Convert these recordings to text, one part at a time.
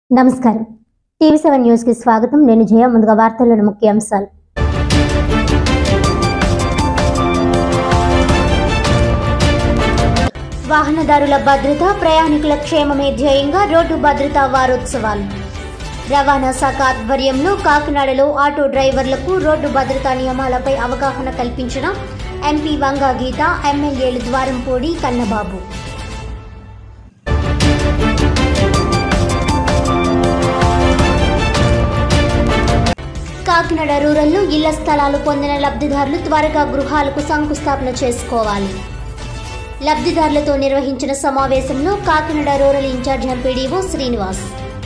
నమస్కారం TV seven news కి స్వాగతం నేను జయ ముందుగా వార్తల్లోని ముఖ్యాంశాలు వాహనదారుల భద్రత ప్రయాణికుల క్షేమమే ధ్యేయంగా రోడ్డు భద్రతా వారోత్సవాలు రవాణా శాఖ ఆధ్వర్యంలో కాకినాడలో ఆటో డ్రైవర్లకు రోడ్డు భద్రతా నియమాలపై అవగాహన కల్పించిన ఎంపీ వంగా గీత ఎమ్మెల్యేలు ద్వారంపూడి కన్నబాబు కాకినాడ రూరల్లో ఇళ్ల స్థలాలు పొందిన లబ్ధిదారులు త్వరగా గృహాలకు శంకుస్థాపన చేసుకోవాలి లబ్ధిదారులతో నిర్వహించిన సమావేశంలో Kakinada rural in charge MPDO Srinivas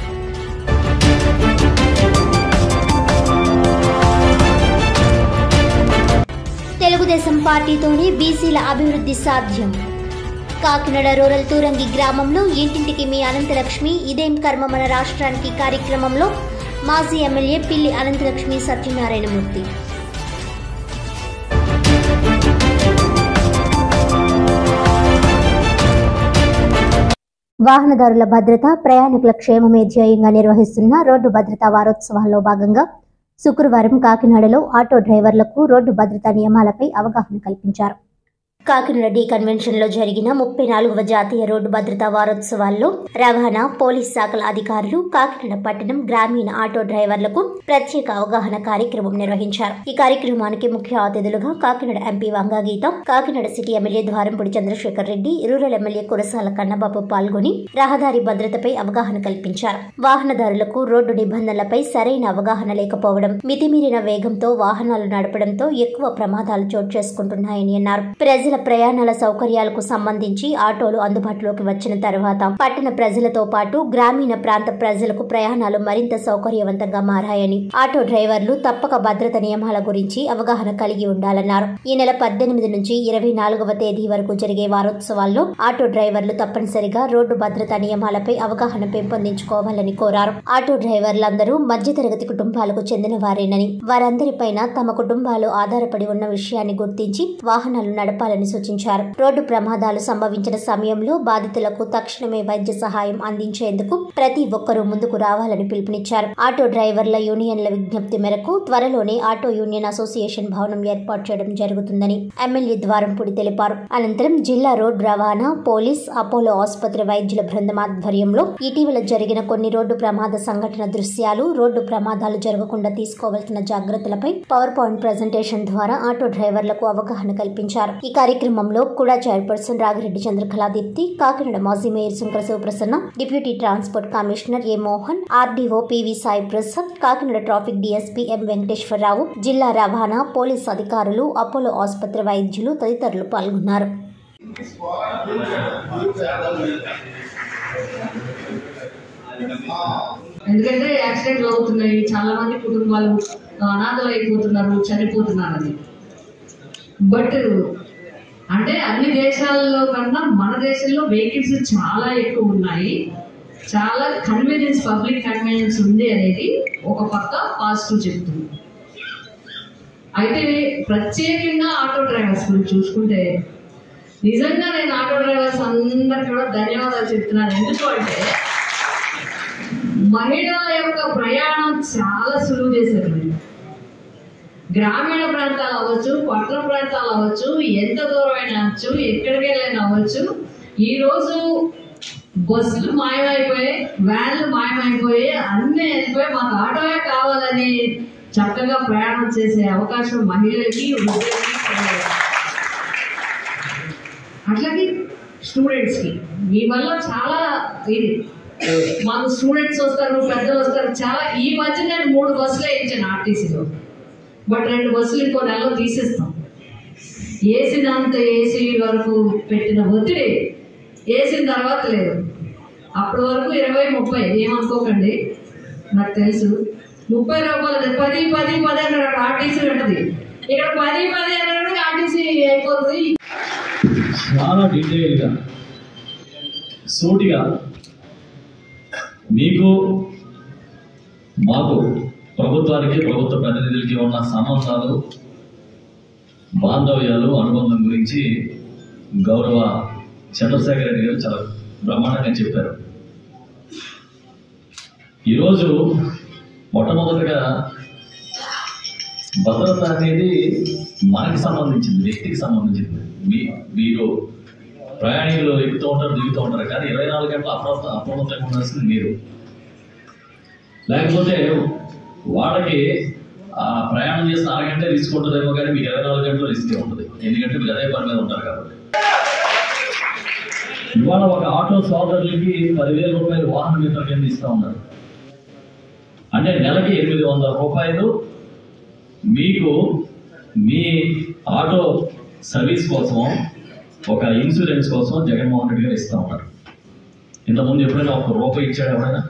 Telugu Desam పార్టీతోనే బీసీల అభివృద్ధి సాధ్యం కాకినాడ రూరల్ తూరంగి గ్రామంలో ఇంటింటికి మీ అనంతలక్ష్మి ఇదేం కర్మ మన రాష్ట్రానికి కార్యక్రమంలో మాజీ ఎమ్మెల్యే పిల్లి అనంతలక్ష్మి సత్యనారాయణమూర్తి వాహనదారుల భద్రత ప్రయాణికుల క్షేమమే ధ్యేయంగా నిర్వహిస్తున్న రోడ్డు భద్రతా వారోత్సవాల్లో భాగంగా శుక్రవారం కాకినాడలో ఆటో డ్రైవర్లకు రోడ్డు భద్రతా నియమాలపై అవగాహన కల్పించారు కాకినాడ డి కన్వెన్షన్ లో జరిగిన ముప్పై నాలుగవ జాతీయ రోడ్డు భద్రతా వారోత్సవాల్లో రవాణా పోలీస్ శాఖల అధికారులు కాకినాడ పట్టణం గ్రామీణ ఆటో డ్రైవర్లకు ప్రత్యేక అవగాహన కార్యక్రమం నిర్వహించారు ఈ కార్యక్రమానికి ముఖ్య అతిథులుగా Kakinada MP Vanga Geetha Kakinada city MLA Dwarampudi Chandrasekhar Reddy rural MLA Kurasala Kannababu పాల్గొని రహదారి భద్రతపై అవగాహన కల్పించారు వాహనదారులకు రోడ్డు నిబంధనలపై సరైన అవగాహన లేకపోవడం మితిమీరిన వేగంతో వాహనాలు నడపడంతో ఎక్కువ ప్రమాదాలు చోటు చేసుకుంటున్నాయని అన్నారు ప్రజల ప్రయాణాల సౌకర్యాలకు సంబంధించి ఆటోలు అందుబాటులోకి వచ్చిన తర్వాత పట్టణ ప్రజలతో పాటు గ్రామీణ ప్రాంత ప్రజలకు ప్రయాణాలు మరింత సౌకర్యవంతంగా మారాయని ఆటో డ్రైవర్లు తప్పక భద్రత నియమాల గురించి అవగాహన కలిగి ఉండాలన్నారు ఈ నెల పద్దెనిమిది నుంచి ఇరవై నాలుగవ తేదీ వరకు జరిగే వారోత్సవాల్లో ఆటో డ్రైవర్లు తప్పనిసరిగా రోడ్డు భద్రతా నియమాలపై అవగాహన పెంపొందించుకోవాలని కోరారు ఆటో డ్రైవర్లందరూ మధ్యతరగతి కుటుంబాలకు చెందిన వారేనని వారందరిపైన తమ కుటుంబాలు ఆధారపడి ఉన్న విషయాన్ని గుర్తించి వాహనాలు నడపాలని సూచించారు రోడ్డు ప్రమాదాలు సంభవించిన సమయంలో బాధితులకు తక్షణమే వైద్య సహాయం అందించేందుకు ప్రతి ఒక్కరూ ముందుకు రావాలని పిలుపునిచ్చారు ఆటో డ్రైవర్ల యూనియన్ల విజ్ఞప్తి మేరకు త్వరలోనే ఆటో యూనియన్ అసోసియేషన్ భవనం ఏర్పాటు చేయడం జరుగుతుందని ఎమ్మెల్యే ద్వారంపూడి తెలిపారు అనంతరం జిల్లా రోడ్డు రవాణా పోలీస్ అపోలో ఆసుపత్రి వైద్యుల బృందం ఆధ్వర్యంలో ఇటీవల జరిగిన కొన్ని రోడ్డు ప్రమాద సంఘటన దృశ్యాలు రోడ్డు ప్రమాదాలు జరగకుండా తీసుకోవాల్సిన జాగ్రత్తలపై పవర్ పాయింట్ ప్రజెంటేషన్ ద్వారా ఆటో డ్రైవర్లకు అవగాహన కల్పించారు ఈ కార్యక్రమంలో కూడా చైర్పర్సన్ రాగిరెడ్డి చంద్రకళాదీప్తి కాకినాడ మాజీ mayor Sankara Sivaprasanna deputy transport commissioner A Mohan RDO PV Sai Prasad Kakinada traffic DSP M Venkateswararao జిల్లా రవాణా పోలీస్ అధికారులు అపోలో ఆసుపత్రి వైద్యులు తదితరులు పాల్గొన్నారు ఎందుకంటే యాక్సిడెంట్లు అవుతున్నాయి చాలా మంది కుటుంబాలు అనాథలు అయిపోతున్నారు చనిపోతున్నారని బట్ అంటే అన్ని దేశాల్లో కన్నా మన దేశంలో వెహికల్స్ చాలా ఎక్కువ ఉన్నాయి చాలా కన్వీనియన్స్ పబ్లిక్ కన్వీనియన్స్ ఉంది అనేది ఒక పక్క పాజిటివ్ చెప్తుంది అయితే ప్రత్యేకంగా ఆటో డ్రైవర్స్ గురించి చూసుకుంటే నిజంగా నేను ఆటో డ్రైవర్స్ అందరికి కూడా ధన్యవాదాలు చెప్తున్నాను ఎందుకు అంటే మహిళల యొక్క ప్రయాణం చాలా సులువు చేశారు మీరు గ్రామీణ ప్రాంతాలు అవ్వచ్చు పట్టణ ప్రాంతాలు అవ్వచ్చు ఎంత దూరమైనా అవ్వచ్చు ఎక్కడికి వెళ్ళైనా అవ్వచ్చు ఈ రోజు బస్సులు మాయమైపోయాయి వ్యాన్లు మాయమైపోయి అన్నీ వెళ్ళిపోయి మాకు ఆటోయే కావాలని చక్కగా ప్రయాణం చేసే అవకాశం మహిళలకి వృద్ధులకి కలిగింది. అట్లాగే స్టూడెంట్స్కి మీ వల్ల చాలా ఇది మాకు స్టూడెంట్స్ వస్తారు పెద్దలు వస్తారు చాలా ఈ మధ్య నేను మూడు బస్సులు వేయించాను ఆర్టీసీలో బట్ రెండు బస్సులు ఇంకో నెలలో తీసేస్తాం వేసినంత ఏసీ వరకు పెట్టిన ఒత్తిడి వేసిన తర్వాత లేదు అప్పటి వరకు ఇరవై ముప్పై ఏమనుకోకండి నాకు తెలుసు ముప్పై రూపాయలు పది పది పది అన్నాడు అక్కడ ఆర్టీసీ ఉంటుంది ఇక్కడ పది పది అన్నాడు ఆర్టీసీ అయిపోతుంది చాలా డీటెయిల్గా సూటిగా మీకు మాకు ప్రభుత్వానికి ప్రభుత్వ ప్రతినిధులకి ఉన్న సంబంధాలు బాంధవ్యాలు అనుబంధం గురించి గౌరవ చంద్రశేఖర్ రెడ్డి గారు చాలా బ్రహ్మాండంగా చెప్పారు ఈరోజు మొట్టమొదటిగా భద్రత అనేది మనకి సంబంధించింది వ్యక్తికి సంబంధించింది మీ మీరు ప్రయాణికులు ఎక్కుతూ ఉంటారు దిగుతూ ఉంటారు కానీ ఇరవై నాలుగు గంటలు అప్రమత్త అప్రమత్తంగా ఉండాల్సింది మీరు లేకపోతే వాళ్ళకి ఆ ప్రయాణం చేసిన అరగంటే రిస్క్ ఉంటుందేమో కానీ మీకు ఇరవై నాలుగు గంటలు రిస్క్ ఉంటుంది ఎందుకంటే మీరు అదే పని మీద ఉంటారు కాబట్టి ఇవాళ ఒక ఆటో సోదరులకి పదివేల రూపాయలు వాహన మిత్ర కింద ఇస్తా ఉన్నారు అంటే నెలకి ఎనిమిది వందల రూపాయలు మీకు మీ ఆటో సర్వీస్ కోసం ఒక ఇన్సూరెన్స్ కోసం జగన్మోహన్ రెడ్డి గారు ఇస్తా ఉన్నారు ఇంతకుముందు ఎప్పుడైనా ఒక రూపాయి ఇచ్చాడు ఎవరైనా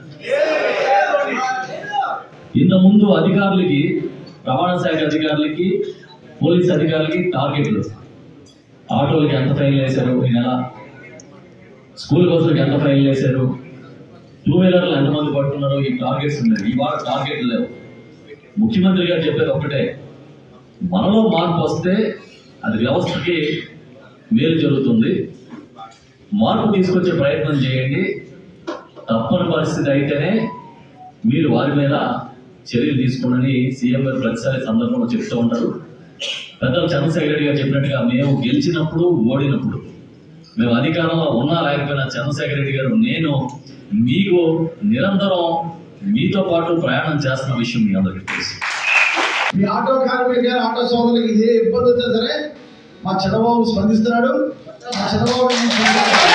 ఇంతకుముందు అధికారులకి రవాణా శాఖ అధికారులకి పోలీస్ అధికారులకి టార్గెట్లు ఆటోలకి ఎంత ఫైన్ వేశారు ఈ నెల స్కూల్ బస్సులకి ఎంత ఫైన్ వేశారు టూ వీలర్లు ఎంతమంది పడుతున్నారు ఈ టార్గెట్స్ ఉన్నాయి ఈ వారం టార్గెట్లు లేవు ముఖ్యమంత్రి గారు చెప్పేది ఒక్కటే మనలో మార్పు వస్తే అది వ్యవస్థకి మేలు జరుగుతుంది మార్పు తీసుకొచ్చే ప్రయత్నం చేయండి తప్పని పరిస్థితి అయితేనే మీరు వారి మీద చర్యలు తీసుకోండి సీఎం గారు ప్రతిసారి సందర్భంలో చెప్తూ ఉంటారు పెద్దలు చంద్రశేఖర రెడ్డి గారు చెప్పినట్టుగా మేము గెలిచినప్పుడు ఓడినప్పుడు మేము అధికారంలో ఉన్నా లేకపోయినా చంద్రశేఖర రెడ్డి గారు నేను మీకు నిరంతరం మీతో పాటు ప్రయాణం చేస్తున్న విషయం మీ అందరికీ తెలుసు మీ ఆటో కార్మికులు కానీ ఆటో సోదరులకి ఏ ఇబ్బంది వచ్చినా సరే మా చంద్రబాబు స్పందిస్తున్నాడు మా చంద్రబాబు నేను స్పందిస్తున్నాడు.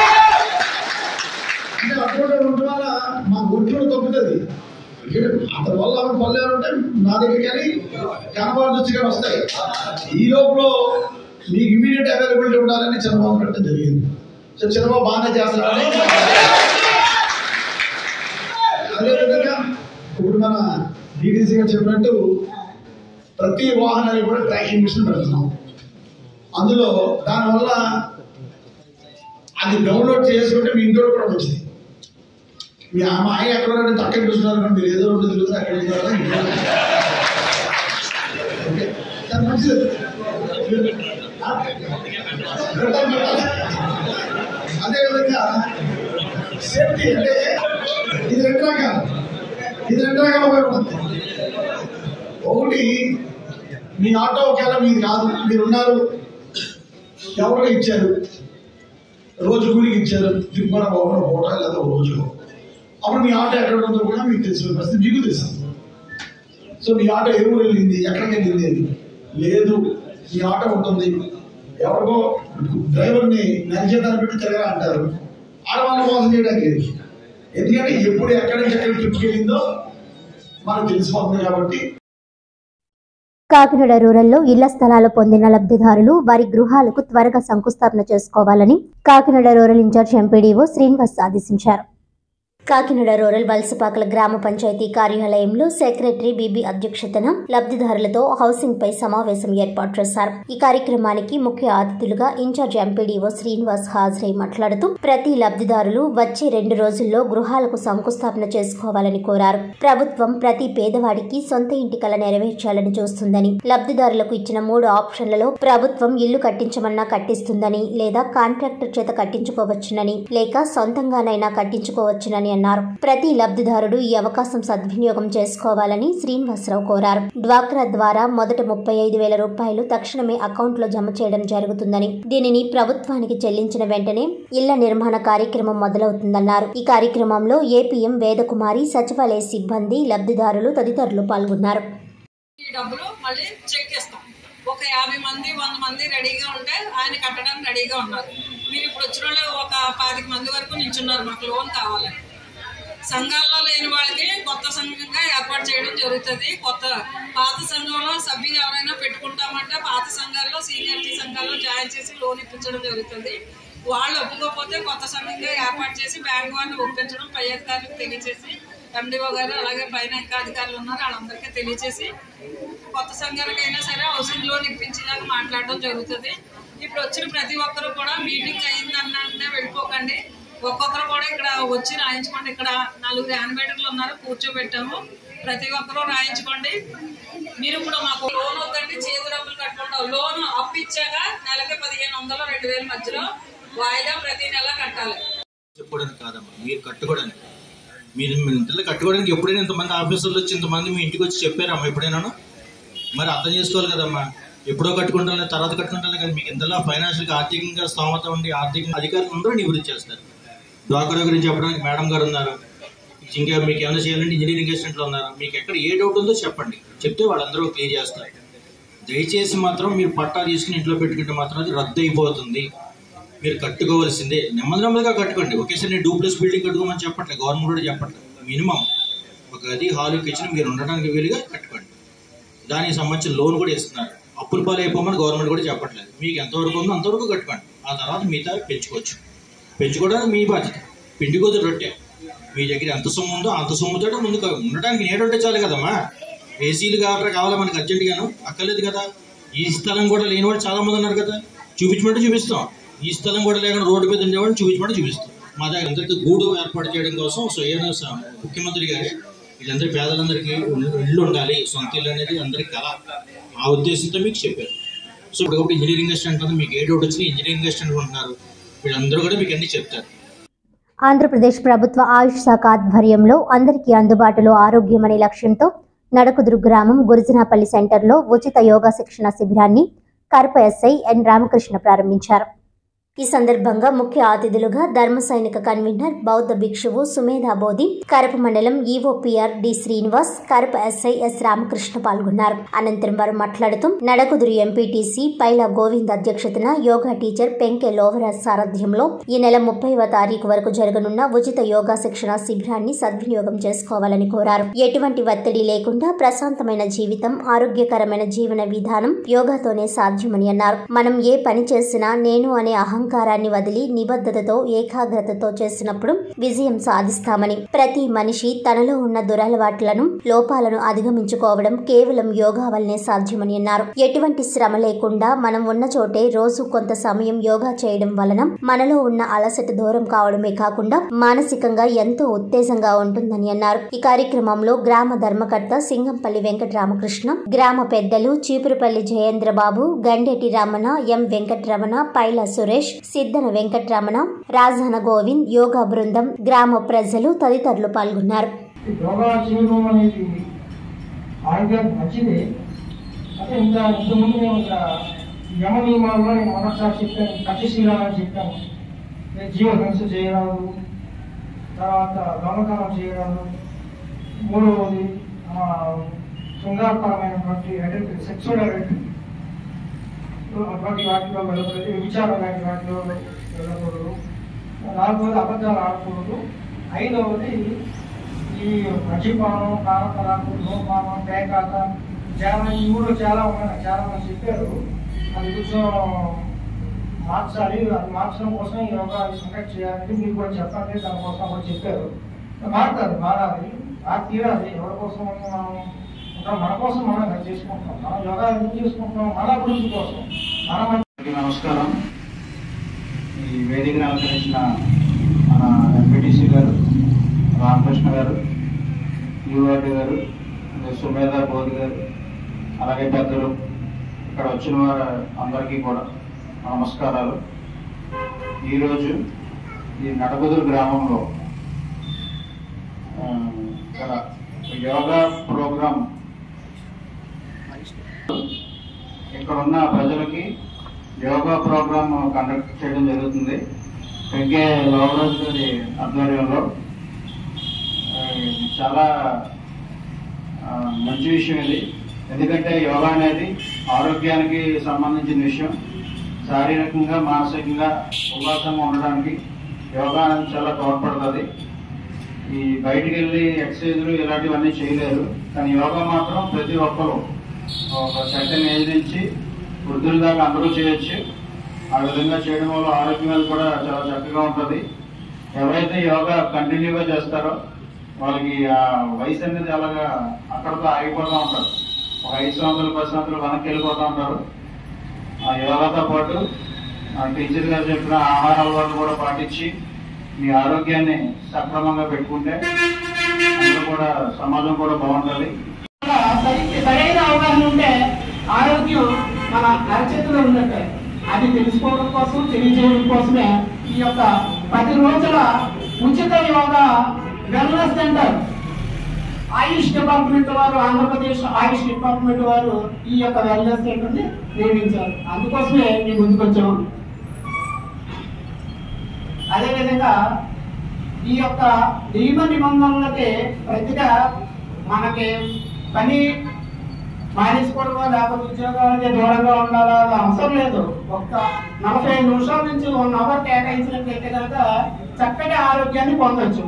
అంటే అటువంటి ఉండడం వల్ల మా ఒట్లు తగ్గుతుంది అతని వల్ల ఆమె పల్లెలు ఉంటే నా దగ్గరికి కానీ కనబాల నుంచి కానీ వస్తాయి ఈ లోపల మీకు ఇమీడియట్ అవైలబిలిటీ ఉండాలని చంద్రబాబు పెట్టడం జరిగింది సో చంద్రబాబు బాగానే చేస్తున్నాడని అదేవిధంగా ఇప్పుడు మన డీడీసీ గారు చెప్పినట్టు ప్రతి వాహనానికి కూడా ట్రాకింగ్ మిషన్ పెడుతున్నాం అందులో దానివల్ల అది డౌన్లోడ్ చేసుకుంటే మీ ఇంట్లో కూడా వచ్చింది మీ ఆ మా ఆయన ఎక్కడ ఉన్నారని పక్కన చూస్తున్నారు కానీ మీరు ఏదో రోడ్డు తిరుగుతారు అక్కడ ఉన్నారా ఇంట్లో ఓకే చాలా మంచిది పెట్టాలి, పెట్టాలి. అదేవిధంగా సేఫ్టీ అంటే ఇది రెండు రకాలు ఇది రెండు రకాల ఉపయోగపడుతుంది ఒకటి మీ ఆటో ఒకవేళ మీది కాదు మీరు ఉన్నారు ఎవరో ఇచ్చారు రోజు కూలికి ఇచ్చారు తిరుమల ఒకరో పూట లేదా ఒక రోజు అప్పుడు మీ ఆటో ఎక్కడ ఉందో కూడా మీకు తెలిసిన పరిస్థితి మీకు తెలుసు సో మీ ఆటో ఏ ఊరు వెళ్ళింది ఎక్కడికి వెళ్ళింది అని లేదు మీ ఆటో ఉంటుంది ఎవరికో డ్రైవర్ని నరిచేదాన్ని పెట్టి తిరగరా అంటారు ఆడవాళ్ళ మోసం చేయడానికి లేదు. ఎందుకంటే ఎప్పుడు ఎక్కడి నుంచి ఎక్కడికి ట్రిప్కి వెళ్ళిందో మనకు తెలిసిపోతుంది కాబట్టి కాకినాడ రూరల్లో ఇళ్ల స్థలాలు పొందిన లబ్ధిదారులు వారి గృహాలకు త్వరగా శంకుస్థాపన చేసుకోవాలని Kakinada rural in charge MPDO Srinivas ఆదేశించారు కాకినాడ రూరల్ వలసపాకల గ్రామ పంచాయతీ కార్యాలయంలో సెక్రటరీ బీబీ అధ్యక్షతన లబ్ధిదారులతో హౌసింగ్ పై సమావేశం ఏర్పాటు చేశారు ఈ కార్యక్రమానికి ముఖ్య అతిథులుగా ఇన్ఛార్జ్ ఎంపీడీఓ శ్రీనివాస్ హాజరై మాట్లాడుతూ ప్రతి లబ్ధిదారులు వచ్చే రెండు రోజుల్లో గృహాలకు శంకుస్థాపన చేసుకోవాలని కోరారు ప్రభుత్వం ప్రతి పేదవాడికి సొంత ఇంటి కల నెరవేర్చాలని చూస్తుందని లబ్ధిదారులకు ఇచ్చిన మూడు ఆప్షన్లలో ప్రభుత్వం ఇల్లు కట్టించమన్నా కట్టిస్తుందని లేదా కాంట్రాక్టర్ చేత కట్టించుకోవచ్చునని లేక సొంతంగానైనా కట్టించుకోవచ్చునని అన్నారు ప్రతి లబ్ధిదారుడు ఈ అవకాశం సద్వినియోగం చేసుకోవాలని శ్రీనివాసరావు కోరారు డ్వాక్రా ద్వారా మొదట ముప్పై ఐదు వేల రూపాయలు తక్షణమే అకౌంట్లో జమ చేయడం జరుగుతుందని దీనిని ప్రభుత్వానికి చెల్లించిన వెంటనే ఇళ్ల నిర్మాణ కార్యక్రమం మొదలవుతుందన్నారు ఈ కార్యక్రమంలో ఏపీఎం వేదకుమారి సచివాలయ సిబ్బంది లబ్ధిదారులు తదితరులు పాల్గొన్నారు ఈ డబ్బులు మళ్ళీ చెక్ ఇస్తాం ఒక యాభై మంది వంద మంది రెడీగా ఉంటే ఆయన కట్టడానికి రెడీగా ఉన్నారు మీరు ఇప్పుడు వచ్చిన వాళ్ళు ఒక పాతిక మంది వరకు నిల్చున్నారు మాకు లోన్ కావాలని సంఘాల్లో లేని వాళ్ళకి కొత్త సంఘంగా ఏర్పాటు చేయడం జరుగుతుంది కొత్త పాత సంఘంలో సభ్యులు ఎవరైనా పెట్టుకుంటామంటే పాత సంఘాల్లో సీనియారిటీ సంఘాల్లో జాయిన్ చేసి లోన్ ఇప్పించడం జరుగుతుంది వాళ్ళు ఒప్పుకోకపోతే కొత్త సంఘంగా ఏర్పాటు చేసి బ్యాంక్ వారిని ఒప్పించడం పై అధికారులకు తెలియజేసి ఎండిఓ గారు అలాగే పైన ఇంకా అధికారులు ఉన్నారు వాళ్ళందరికీ తెలియజేసి కొత్త సంఘాలకైనా సరే హౌసింగ్ లోన్ ఇప్పించేలాగా మాట్లాడడం జరుగుతుంది ఇప్పుడు వచ్చిన ప్రతి ఒక్కరు కూడా మీటింగ్ అయిందన్నంటే వెళ్ళిపోకండి ఒక్కొక్కరు కూడా ఇక్కడ వచ్చి రాయించుకోండి ఇక్కడ నలుగురు యానిమేటర్లు ఉన్నారు కూర్చోబెట్టాము ప్రతి ఒక్కరూ రాయించుకోండి మీరు కూడా మాకు లోన్ వద్దండి చేతి డబ్బులు కట్టుకుంటాం లోన్ అప్పు ఇచ్చాక నెలకి పదిహేను వందలు రెండు వేల మధ్యలో వాయిదా ప్రతి నెల కట్టాలి చెప్పుకోవడానికి కాదమ్మా మీరు కట్టుకోవడానికి మీరు మీ ఇంట్లో కట్టుకోవడానికి ఎప్పుడైనా ఇంతమంది ఆఫీసర్లు వచ్చి ఇంతమంది మీ ఇంటికి వచ్చి చెప్పారమ్మా ఎప్పుడైనాను మరి అర్థం చేసుకోవాలి కదమ్మా ఎప్పుడో కట్టుకుంటాను తర్వాత కట్టుకుంటాను కదా మీకు ఇంతలో ఫైనాన్షియల్గా ఆర్థికంగా స్తోమత ఉండి ఆర్థిక అధికారులు అందరూ నివృత్తి చేస్తారు డ్వాక్రా గురించి చెప్పడానికి మేడం గారు ఉన్నారు ఇంకా మీకు ఏమైనా చేయాలంటే ఇంజనీరింగ్ అసిస్టెంట్లు ఉన్నారు మీకు ఎక్కడ ఏ డౌట్ ఉందో చెప్పండి చెప్తే వాళ్ళందరూ క్లియర్ చేస్తారు దయచేసి మాత్రం మీరు పట్టా తీసుకుని ఇంట్లో పెట్టుకుంటే మాత్రం అది రద్దు అయిపోతుంది మీరు కట్టుకోవాల్సిందే నెమ్మది నెమ్మదిగా కట్టుకోండి ఒకేసారి నేను డూప్లెక్స్ బిల్డింగ్ కట్టుకోమని చెప్పట్లేదు గవర్నమెంట్ కూడా చెప్పట్లేదు మినిమం ఒక గది హాలు కిచెన్ మీరు ఉండడానికి వీలుగా కట్టుకోండి దానికి సంబంధించిన లోన్ కూడా ఇస్తున్నారు అప్పుల పాలు అయిపోమని గవర్నమెంట్ కూడా చెప్పట్లేదు మీకు ఎంతవరకు ఉందో అంతవరకు కట్టుకోండి ఆ తర్వాత మిగతా పెంచుకోవచ్చు పెంచుకోవడానికి మీ బాధ్యత పిండి కొద్ది రొట్టె మీ దగ్గర ఎంత సొమ్ము ఉందో అంత సొమ్ముతో ముందు క- ఉండడానికి నేడుంటే చాలు కదమ్మా ఏసీలు కావాలా కావాలా మనకి అర్జెంటుగాను అక్కర్లేదు కదా ఈ స్థలం కూడా లేని వాళ్ళు చాలా మంది ఉన్నారు కదా చూపించమంటే చూపిస్తాం ఈ స్థలం కూడా లేకుండా రోడ్డు మీద ఉండేవాళ్ళు చూపించమంటే చూపిస్తాం మా దగ్గర అందరికీ గూడు ఏర్పాటు చేయడం కోసం స్వయం స- ముఖ్యమంత్రి గారి వీళ్ళందరి పేదలందరికీ ఇల్లు- ఇల్లు ఉండాలి సొంత ఇల్లు అనేది అందరికి కళ ఆ ఉద్దేశంతో మీకు చెప్పారు సో ఇప్పుడు ఇంజనీరింగ్ అసిస్టెంట్ ఉంది మీకు ఏ డౌట్ వచ్చినా ఇంజనీరింగ్ అసిస్టెంట్ ఉంటున్నారు వీళ్ళందరూ కూడా మీకు అన్ని చెప్తారు ఆంధ్రప్రదేశ్ ప్రభుత్వ ఆయుష్ శాఖ ఆధ్వర్యంలో అందరికీ అందుబాటులో ఆరోగ్యం అనే లక్ష్యంతో నడకుదురు గ్రామం గురుజనాపల్లి సెంటర్లో ఉచిత యోగా శిక్షణ శిబిరాన్ని కరప ఎస్ఐ ఎన్ రామకృష్ణ ప్రారంభించారు ఈ సందర్భంగా ముఖ్య అతిథులుగా ధర్మ సైనిక కన్వీనర్ బౌద్ధ భిక్షువు సుమేధా బోధి కరప మండలం EOPR D Srinivas Karapa SI S Ramakrishna పాల్గొన్నారు అనంతరం వారు మాట్లాడుతూ నడకుదురు ఎంపీటీసీ పైల గోవింద్ అధ్యక్షతన యోగా టీచర్ పెంకె లోవరాజ్ సారథ్యంలో ఈ నెల ముప్పైవ తారీఖు వరకు జరగనున్న ఉచిత యోగా శిక్షణ శిబిరాన్ని సద్వినియోగం చేసుకోవాలని కోరారు ఎటువంటి ఒత్తిడి లేకుండా ప్రశాంతమైన జీవితం ఆరోగ్యకరమైన జీవన విధానం యోగాతోనే సాధ్యమని అన్నారు మనం ఏ పని చేసినా నేను అనే అహంకారాన్ని వదిలి నిబద్ధతతో ఏకాగ్రతతో చేసినప్పుడు విజయం సాధిస్తామని ప్రతి మనిషి తనలో ఉన్న దురలవాట్లను లోపాలను అధిగమించుకోవడం కేవలం యోగా వల్లనే సాధ్యమని అన్నారు ఎటువంటి శ్రమ లేకుండా మనం ఉన్న చోటే రోజు కొంత సమయం యోగా చేయడం వలన మనలో ఉన్న అలసట దూరం కావడమే కాకుండా మానసికంగా ఎంతో ఉత్తేజంగా ఉంటుందని అన్నారు ఈ కార్యక్రమంలో గ్రామ ధర్మకర్త సింగంపల్లి వెంకట రామకృష్ణ గ్రామ పెద్దలు చీపురుపల్లి జయేంద్రబాబు గండేటి రమణ ఎం వెంకటరమణ పైల సురేష్ సిద్దన వెంకటరమణ రాజాన గోవింద్ యోగా బృందం గ్రామ ప్రజలు తదితరులు పాల్గొన్నారు యోగా చేయడం అనేది ఆరోగ్యానికి మంచిది అంటే ఇంకా ఇంతకుముందు నేను ఒక యమ నియమాల్లో నేను మొదటిసారి చెప్పాను పంచశీలాలని చెప్పాను నేను జీవహింస చేయరాదు తర్వాత దొంగతనం చేయరాదు మూడవది ఆ, శృంగారపరమైనటువంటి ఐడెంటిటీ సెక్సువల్ ఐడెంటిటీ అటువంటి వాటిలో వెళ్ళకూడదు విచారం లాంటి వాటిలో వెళ్ళకూడదు నాలుగవది అబద్ధాలు ఆడకూడదు ఐదవది ఈ మద్యపానం కారతరాకు ధూమపానం పేకాట చాలా ఈ ఊళ్ళో చాలా ఉన్నాయి చాలా మంది చెప్పారు అది కొంచెం మార్చాలి అది మార్చడం కోసం ఈ యోగా కండక్ట్ చేయాలని మీరు కూడా చెప్పండి దానికోసం కూడా చెప్పారు మారుతారు మారాలి ఆ తీరాలి ఎవరి కోసం మనం ఉంటాం మన కోసం మనం అది చేసుకుంటాం మనం యోగా ఎందుకు చేసుకుంటాం మన అభివృద్ధి కోసం మన అందరికీ నమస్కారం ఈ వేదికను అలంకరించిన మన ఎంపీటీసీ గారు రామకృష్ణ గారు యువర్డి గారు అదే సుమేధా బోధి గారు అలాగే పెద్దలు ఇక్కడ వచ్చిన వారు అందరికీ కూడా నమస్కారాలు ఈరోజు ఈ నడబదురు గ్రామంలో ఆ, గల యోగా ప్రోగ్రాం ఇక్కడ ఉన్న ప్రజలకి యోగా ప్రోగ్రామ్ కండక్ట్ చేయడం జరుగుతుంది వెంకే లోవరాజు గారి ఆధ్వర్యంలో ఆ, చాలా ఆ, మంచి విషయం ఇది ఎందుకంటే యోగా అనేది ఆరోగ్యానికి సంబంధించిన విషయం శారీరకంగా మానసికంగా ఉల్లాసంగా ఉండడానికి యోగా అనేది చాలా తోడ్పడుతుంది ఈ బయటికి వెళ్ళి ఎక్సర్సైజులు ఇలాంటివన్నీ చేయలేరు కానీ యోగా మాత్రం ప్రతి ఒక్కరు ఒక సర్టన్ ఏజ్ నుంచి వృద్ధుల దాకా అందరూ చేయొచ్చు ఆ విధంగా చేయడం వల్ల ఆరోగ్యం అనేది కూడా చాలా చక్కగా ఉంటుంది ఎవరైతే యోగా కంటిన్యూగా చేస్తారో వాళ్ళకి ఆ వయసు అనేది అలాగా అక్కడితో ఆగిపోతూ ఉంటారు ఒక ఐదు సంవత్సరాలు పది సంవత్సరాలు వెనక్కి వెళ్ళిపోతూ ఉంటారు ఆ యోగాతో పాటు ఆ టీచర్ గారు చెప్పిన ఆహార అలవాట్లు కూడా పాటించి మీ ఆరోగ్యాన్ని సక్రమంగా పెట్టుకుంటే అందరూ కూడా సమాజం కూడా బాగుంటుంది సరి- సరైన అవగాహన ఉంటే ఆరోగ్యం మన అరచేతిలో ఉన్నట్టే అది తెలుసుకోవడం కోసం తెలియజేయడం కోసమే ఈ యొక్క పది రోజుల ఉచిత yoga wellness centre Ayush department వారు ఆంధ్రప్రదేశ్ ఆయుష్ డిపార్ట్మెంట్ వారు ఈ యొక్క వెల్నెస్ సెంటర్ని నిర్మించారు అందుకోసమే మేము ముందుకు వచ్చాము అదేవిధంగా ఈ యొక్క నియమ నిబంధనలకి ప్రతిగా మనకి పని మానేసుకోవడమో లేకపోతే ఉద్యోగాలకి దూరంగా ఉండాలా అది అవసరం లేదు ఒక్క నలభై ఐదు నిమిషాల నుంచి వన్ అవర్ కేటాయించినట్లయితే కనుక చక్కటి ఆరోగ్యాన్ని పొందొచ్చు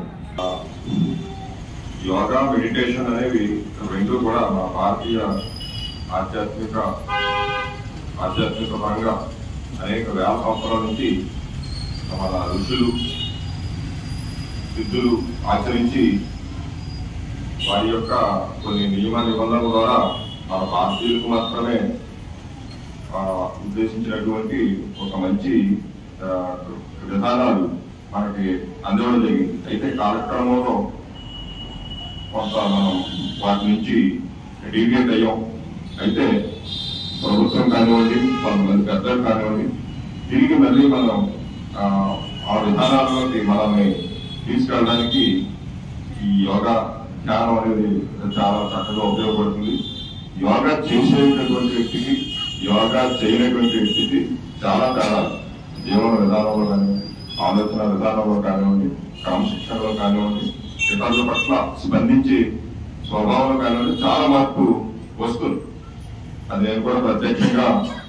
యోగా మెడిటేషన్ అనేవి రెండు కూడా మన భారతీయ ఆధ్యాత్మిక ఆధ్యాత్మిక పరంగా అనేక వేల సంవత్సరాల నుంచి మన ఋషులు సిద్ధులు ఆచరించి వారి యొక్క కొన్ని నియమ నిబంధనల ద్వారా మన భారతీయులకు మాత్రమే ఆ, ఉద్దేశించినటువంటి ఒక మంచి ఆ, విధానాలు మనకి అందివ్వడం జరిగింది అయితే కాలక్రమంలో కొంత మనం వాటి నుంచి డీవియేట్ అయ్యాం అయితే ప్రభుత్వం కానివ్వండి కొంతమంది పెద్దలు కానివ్వండి తిరిగి మళ్ళీ మనం ఆ, ఆ విధానాల్లోకి మనల్ని తీసుకెళ్ళడానికి ఈ యోగా ధ్యానం అనేది చాలా చక్కగా ఉపయోగపడుతుంది యోగా చేసేటటువంటి వ్యక్తికి యోగా చేయనటువంటి వ్యక్తికి చాలా తేడా జీవన విధానంలో కానివ్వండి ఆలోచన విధానంలో కానివ్వండి క్రమశిక్షణలో కానివ్వండి ఇతరుల పట్ల స్పందించే స్వభావంలో కానివ్వండి చాలా మార్పు వస్తుంది అది నేను కూడా ప్రత్యక్షంగా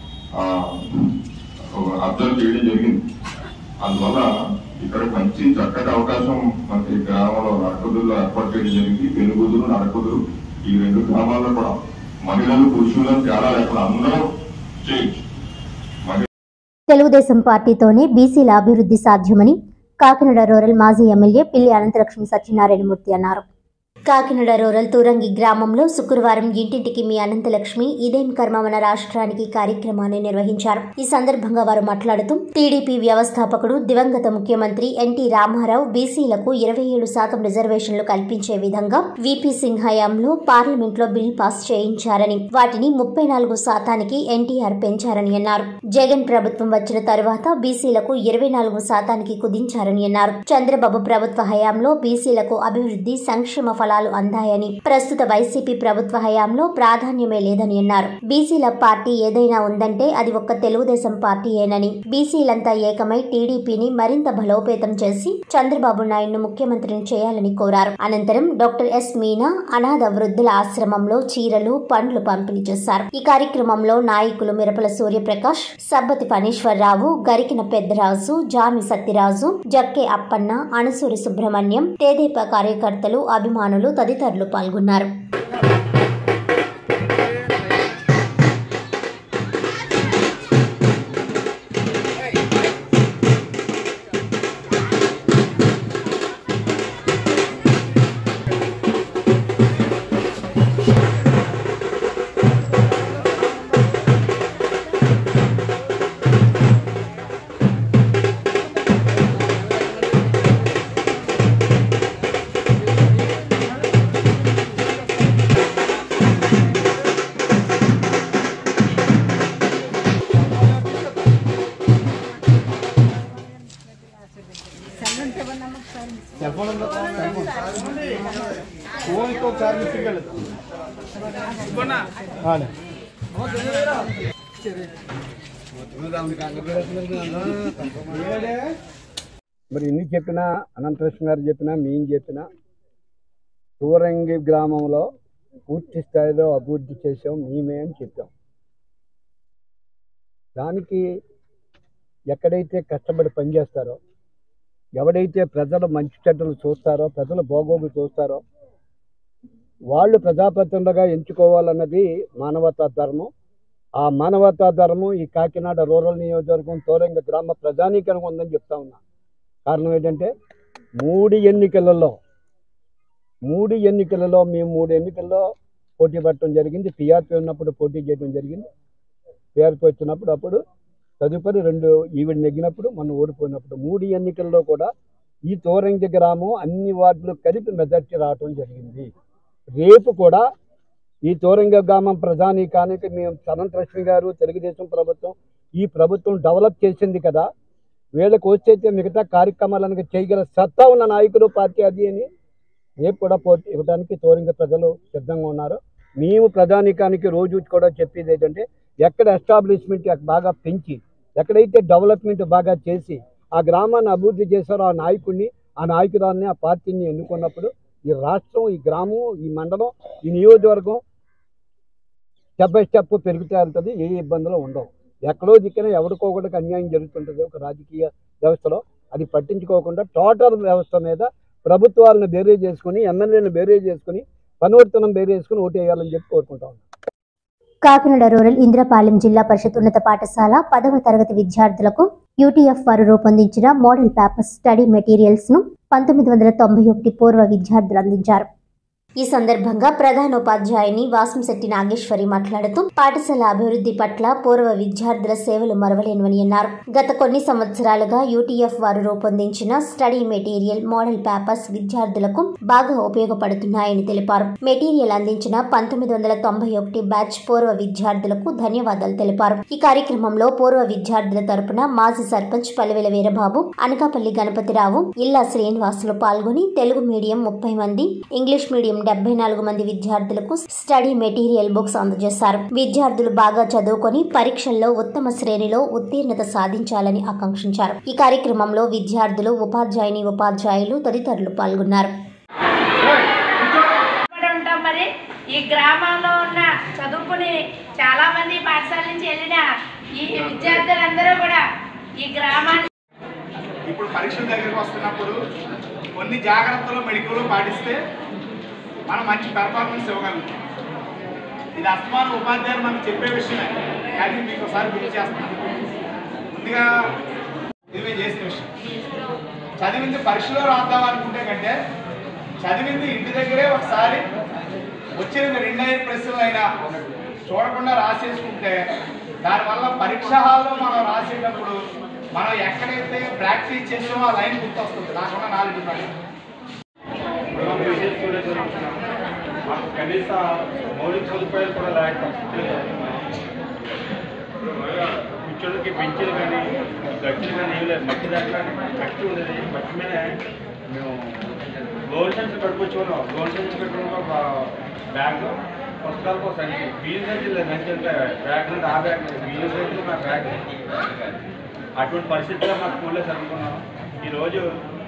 అబ్జర్వ్ చేయడం జరిగింది అందువల్ల ఇక్కడ మంచి చక్కటి అవకాశం మనకి గ్రామంలో నడకదులు ఏర్పాటు చేయడం జరిగింది వెలుగుదులు నడకదులు ఈ రెండు గ్రామాల్లో కూడా మహిళలు పురుషులు తేడా లేకుండా అందరూ చేయొచ్చు మహిళ తెలుగుదేశం పార్టీతోనే బీసీల అభివృద్ధి సాధ్యమని కాకినాడ రూరల్ మాజీ ఎమ్మెల్యే పిల్లి అనంతలక్ష్మి సత్యనారాయణమూర్తి అన్నారు కాకినాడ రూరల్ తూరంగి గ్రామంలో శుక్రవారం ఇంటింటికి మీ అనంతలక్ష్మి ఇదేం కర్మ మన రాష్ట్రానికి కార్యక్రమాన్ని నిర్వహించారు ఈ సందర్భంగా వారు మాట్లాడుతూ టీడీపీ వ్యవస్థాపకుడు దివంగత ముఖ్యమంత్రి ఎన్టీ రామారావు బీసీలకు ఇరవై ఏడు శాతం రిజర్వేషన్లు కల్పించే విధంగా వీపీ సింగ్ హయాంలో పార్లమెంట్లో బిల్ పాస్ చేయించారని వాటిని ముప్పై నాలుగు శాతానికి ఎన్టీఆర్ పెంచారని అన్నారు జగన్ ప్రభుత్వం వచ్చిన తరువాత బీసీలకు ఇరవై నాలుగు శాతానికి కుదించారని అన్నారు చంద్రబాబు ప్రభుత్వ హయాంలో బీసీలకు అభివృద్ధి సంక్షేమ ఫలాలు అందాయని ప్రస్తుత వైసీపీ ప్రభుత్వ హయాంలో ప్రాధాన్యమే లేదని అన్నారు బీసీల పార్టీ ఏదైనా ఉందంటే అది ఒక్క తెలుగుదేశం పార్టీయేనని బీసీలంతా ఏకమై టీడీపీని మరింత బలోపేతం చేసి చంద్రబాబు నాయుడును ముఖ్యమంత్రిని చేయాలని కోరారు అనంతరం డాక్టర్ ఎస్ మీనా అనాథ వృద్ధుల ఆశ్రమంలో చీరలు పండ్లు పంపిణీ చేశారు ఈ కార్యక్రమంలో నాయకులు మిరపల సూర్యప్రకాష్ సబ్బతి ఫణీశ్వరరావు గరికిన పెద్దరాజు జామి సత్యరాజు జక్కే అప్పన్న అణసూరి సుబ్రహ్మణ్యం తేదేపా కార్యకర్తలు అభిమానులు తదితరులు పాల్గొన్నారు మరి ఎన్ని చెప్పినా అనంతకృష్ణ గారు చెప్పినా మేము చెప్పినా సూరంగి గ్రామంలో పూర్తి స్థాయిలో అభివృద్ధి చేసాం మేమే అని చెప్పాం దానికి ఎక్కడైతే కష్టపడి పనిచేస్తారో ఎవడైతే ప్రజలు మంచి చెడ్డలు చూస్తారో ప్రజల బాగోగులు చూస్తారో వాళ్ళు ప్రజాప్రతినిధులుగా ఎంచుకోవాలన్నది మానవతా ధర్మం ఆ మానవతా ధర్మం ఈ కాకినాడ రూరల్ నియోజకవర్గం తోరంగ గ్రామ ప్రజానీకరణ ఉందని చెప్తా ఉన్నా కారణం ఏంటంటే మూడు ఎన్నికలలో మూడు ఎన్నికలలో మేము మూడు ఎన్నికల్లో పోటీ పడటం జరిగింది టీఆర్పీ ఉన్నప్పుడు పోటీ చేయడం జరిగింది టీఆర్పీ వచ్చినప్పుడు అప్పుడు తదుపరి రెండు ఈవిడ నెగ్గినప్పుడు మనం ఓడిపోయినప్పుడు మూడు ఎన్నికల్లో కూడా ఈ తోరంగి గ్రామం అన్ని వార్డులు కలిపి మెజార్టీ రావటం జరిగింది రేపు కూడా ఈ తోరంగ గ్రామం ప్రధానికానికి మేము అనంతలక్ష్మి గారు తెలుగుదేశం ప్రభుత్వం ఈ ప్రభుత్వం డెవలప్ చేసింది కదా వీళ్ళకి వచ్చేస్తే మిగతా కార్యక్రమాలను చేయగల సత్తా ఉన్న నాయకులు పార్టీ అది అని రేపు కూడా పో ఇవ్వడానికి తోరింగ ప్రజలు సిద్ధంగా ఉన్నారు మేము ప్రధానికానికి రోజు కూడా చెప్పేది ఏంటంటే ఎక్కడ ఎస్టాబ్లిష్మెంట్ బాగా పెంచి ఎక్కడైతే డెవలప్మెంట్ బాగా చేసి ఆ గ్రామాన్ని అభివృద్ధి చేశారో ఆ నాయకుడిని ఆ నాయకురాన్ని ఆ పార్టీని ఎన్నుకున్నప్పుడు ఈ రాష్ట్రం ఈ గ్రామం ఈ మండలం ఈ నియోజకవర్గం స్టెప్ బై స్టెప్ పెరుగుతూ వెళ్తుంది ఏ ఇబ్బందులు ఉండవు ఎక్కడో దిక్కున ఎవరికో ఒకటికి అన్యాయం జరుగుతుంటుంది ఒక రాజకీయ వ్యవస్థలో అది పట్టించుకోకుండా టోటల్ వ్యవస్థ మీద ప్రభుత్వాలను బేరే చేసుకుని ఎమ్మెల్యేలను బేరే చేసుకుని పనివర్తనం బేరే చేసుకుని ఓటు వేయాలని చెప్పి కోరుకుంటా ఉన్నాం కాకినాడ రూరల్ ఇంద్రపాలెం జిల్లా పరిషత్ ఉన్నత పాఠశాల పదవ తరగతి విద్యార్థులకు యూటీఎఫ్ వారు రూపొందించిన మోడల్ పేపర్ స్టడీ మెటీరియల్స్ ను పంతొమ్మిది వందల తొంభై ఒకటి పూర్వ విద్యార్థులు అందించారు ఈ సందర్భంగా ప్రధానోపాధ్యాయుని వాసంశెట్టి నాగేశ్వరి మాట్లాడుతూ పాఠశాల అభివృద్ధి పట్ల పూర్వ విద్యార్థుల సేవలు మరవలేనివని అన్నారు గత కొన్ని సంవత్సరాలుగా యూటీఎఫ్ వారు రూపొందించిన స్టడీ మెటీరియల్ మోడల్ పేపర్స్ విద్యార్థులకు బాగా ఉపయోగపడుతున్నాయని తెలిపారు మెటీరియల్ అందించిన పంతొమ్మిది వందల తొంభై ఒకటి బ్యాచ్ పూర్వ విద్యార్థులకు ధన్యవాదాలు తెలిపారు ఈ కార్యక్రమంలో పూర్వ విద్యార్థుల తరపున మాజీ సర్పంచ్ పల్లెవెల వీరబాబు అనకాపల్లి గణపతిరావు ఇల్లా శ్రీనివాసులు పాల్గొని తెలుగు మీడియం ముప్పై మంది ఇంగ్లీష్ మీడియం డెబ్బై నాలుగు మంది విద్యార్థులకు స్టడీ మెటీరియల్ బుక్స్ అందజేశారు విద్యార్థులు బాగా చదువుకొని పరీక్షల్లో ఉత్తమ శ్రేణిలో ఉత్తీర్ణత సాధించాలని ఆకాంక్షించారు ఈ కార్యక్రమంలో విద్యార్థులు ఉపాధ్యాయుని ఉపాధ్యాయులు తదితరులు పాల్గొన్నారు ఇక్కడ ఉంటాం మరి ఈ గ్రామంలో ఉన్న చదువుకుని చాలా మంది పాఠశాల నుంచి వెళ్ళిన ఈ విద్యార్థులందరూ కూడా ఈ గ్రామాన్ని ఇప్పుడు పరీక్షల దగ్గరికి వస్తున్నప్పుడు కొన్ని జాగ్రత్తలు మెడికల్ పాటిస్తే మనం మంచి పెర్ఫార్మెన్స్ ఇవ్వగలుగుతాం ఇది అస్తమానం ఉపాధ్యాయులు మనకు చెప్పే విషయమే కానీ మీకు ఒకసారి గుర్తు చేస్తున్నాను ముందుగా ఇది మేము చేసిన విషయం చదివింది పరీక్షలో రాద్దాం అనుకుంటే కంటే చదివింది ఇంటి దగ్గరే ఒకసారి వచ్చిన రెండు ఐదు ప్రశ్నలు అయినా చూడకుండా రాసేసుకుంటే దానివల్ల పరీక్ష హాల్లో మనం రాసేటప్పుడు మనం ఎక్కడైతే ప్రాక్టీస్ చేసామో ఆ లైన్ గుర్తొస్తుంది నాకున్న నాలుగు మాకు కనీస మౌలిక సదుపాయాలు కూడా లేక కూర్చోడానికి బెంచీలు కానీ గచ్చులు కానీ ఏం లేదు మట్టి దాంట్లో మట్టి ఉండేది మట్టి మీద మేము గోల్డ్ సెన్స్ కట్టుకొచ్చుకున్నాం గోల్డ్ సెన్స్ కట్టుకున్న ఒక బ్యాగ్ పుస్తకాలకు ఒక సంచి బియ్యం సంచి లేదు సంచి అంటే బ్యాగ్ నుండి ఆ బ్యాగ్ లేదు బియ్యం సంచి నా బ్యాగ్ అటువంటి పరిస్థితుల్లో మా స్కూల్లో చదువుకున్నాం ఈరోజు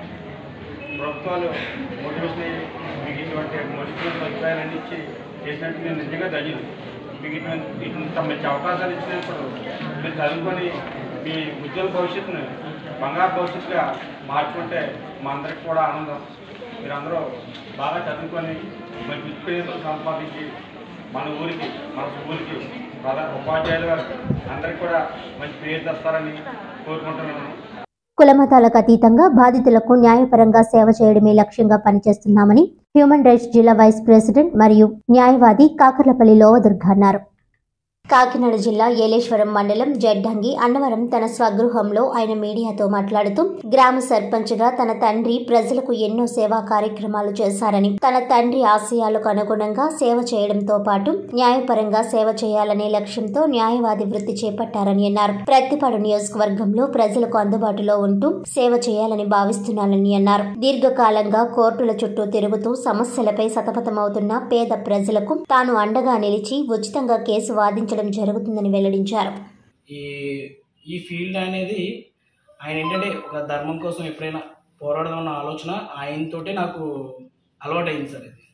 ప్రభుత్వాలు మోటివేషన్ అయ్యి మీకు ఇటువంటి మోటివేషన్ సదుపాయాలన్నీ ఇచ్చి చేసినట్టు నేను నిజంగా ధన్యులు మీకు ఇటువంటి ఇంత మంచి అవకాశాలు ఇచ్చినప్పుడు మీరు చదువుకొని మీ ఉజ్వల భవిష్యత్తును బంగారు భవిష్యత్తుగా మార్చుకుంటే మా అందరికి కూడా ఆనందం మీరందరూ బాగా చదువుకొని మంచి ఉత్పేదలు సంపాదించి మన ఊరికి మన స్కూల్కి ప్రధాన ఉపాధ్యాయులు గారు అందరికి కూడా మంచి పేరు తెస్తారని కోరుకుంటున్నాను కులమతాలకు అతీతంగా బాధితులకు న్యాయపరంగా సేవ చేయడమే లక్ష్యంగా పనిచేస్తున్నామని హ్యూమన్ రైట్స్ జిల్లా వైస్ ప్రెసిడెంట్ మరియు న్యాయవాది కాకర్లపల్లి లోవదుర్గ అన్నారు కాకినాడ జిల్లా ఏలేశ్వరం మండలం జడ్డంగి అన్నవరం తన స్వగృహంలో ఆయన మీడియాతో మాట్లాడుతూ గ్రామ సర్పంచ్గా తన తండ్రి ప్రజలకు ఎన్నో సేవా కార్యక్రమాలు చేశారని తన తండ్రి ఆశయాలకు అనుగుణంగా సేవ చేయడంతో పాటు న్యాయపరంగా సేవ చేయాలనే లక్ష్యంతో న్యాయవాది వృత్తి చేపట్టారని అన్నారు ప్రతిపాడు నియోజకవర్గంలో ప్రజలకు అందుబాటులో ఉంటూ సేవ చేయాలని భావిస్తున్నానని అన్నారు దీర్ఘకాలంగా కోర్టుల చుట్టూ తిరుగుతూ సమస్యలపై సతమతమవుతున్న పేద ప్రజలకు తాను అండగా నిలిచి ఉచితంగా కేసు వాదించడం జరుగుతుందని వెల్లడించారు ఈ ఈ ఫీల్డ్ అనేది ఆయన ఏంటంటే ఒక ధర్మం కోసం ఎప్పుడైనా పోరాడదాం అన్న ఆలోచన ఆయనతోటే నాకు అలవాటైంది సార్ ఇది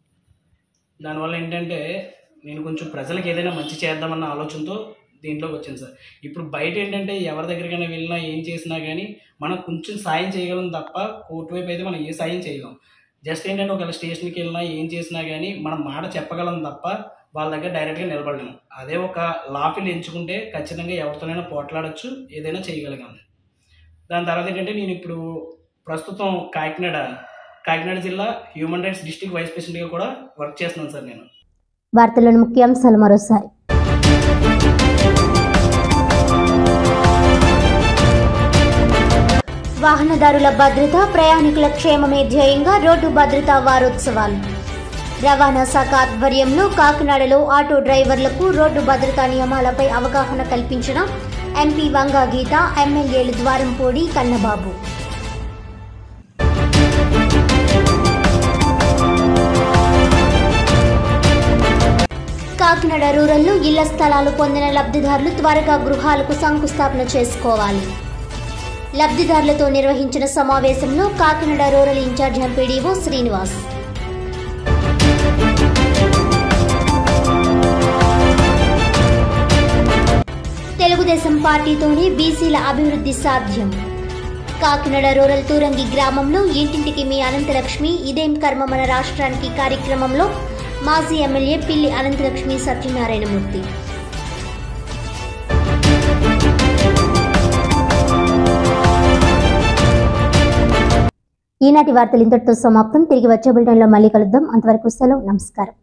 దానివల్ల ఏంటంటే నేను కొంచెం ప్రజలకు ఏదైనా మంచి చేద్దామన్న ఆలోచనతో దీంట్లోకి వచ్చింది సార్ ఇప్పుడు బయట ఏంటంటే ఎవరి దగ్గరికైనా వెళ్ళినా ఏం చేసినా కానీ మనం కొంచెం సాయం చేయగలం తప్ప కోర్టు వైపు అయితే మనం ఏ సాయం చేయగలం జస్ట్ ఏంటంటే ఒకవేళ స్టేషన్కి వెళ్ళినా ఏం చేసినా కానీ మనం మాట చెప్పగలం తప్ప వాళ్ళ దగ్గర డైరెక్ట్గా నిలబడలేము అదే ఒక లా ఫీల్డ్ ఎంచుకుంటే ఖచ్చితంగా ఎవరితోనైనా పోట్లాడచ్చు ఏదైనా చేయగలిగాం దాని తర్వాత ఏంటంటే నేను ఇప్పుడు ప్రస్తుతం కాకినాడ కాకినాడ జిల్లా హ్యూమన్ రైట్స్ డిస్ట్రిక్ట్ వైస్ ప్రెసిడెంట్గా కూడా వర్క్ చేస్తున్నాను సార్ నేను వార్తలను ముఖ్యాంశాలు మరోసారి వాహనదారుల భద్రత ప్రయాణికుల క్షేమమే ధ్యేయంగా రోడ్డు భద్రతా వారోత్సవాలు రవాణా శాఖ ఆధ్వర్యంలో కాకినాడలో ఆటో డ్రైవర్లకు రోడ్డు భద్రతా నియమాలపై అవగాహన కల్పించిన ఎంపీ వంగా గీత ఎమ్మెల్యేలు ద్వారంపూడి కన్నబాబు కాకినాడ రూరల్లో ఇళ్ల స్థలాలు పొందిన లబ్ధిదారులు త్వరగా గృహాలకు శంకుస్థాపన చేసుకోవాలి లబ్ధిదారులతో నిర్వహించిన సమావేశంలో Kakinada rural in charge MPDO Srinivas Telugu Desam పార్టీతోనే బీసీల అభివృద్ధి సాధ్యం కాకినాడ రూరల్ తూరంగి గ్రామంలో ఇంటింటికి మీ అనంతలక్ష్మి ఇదేం కర్మ మన రాష్ట్రానికి కార్యక్రమంలో మాజీ ఎమ్మెల్యే పిల్లి అనంతలక్ష్మి సత్యనారాయణమూర్తి ఈనాటి వార్తలు ఇంతటితో సమాప్తం తిరిగి వచ్చే బులెటిన్లో మళ్ళీ కలుద్దాం అంతవరకు సెలవు నమస్కారం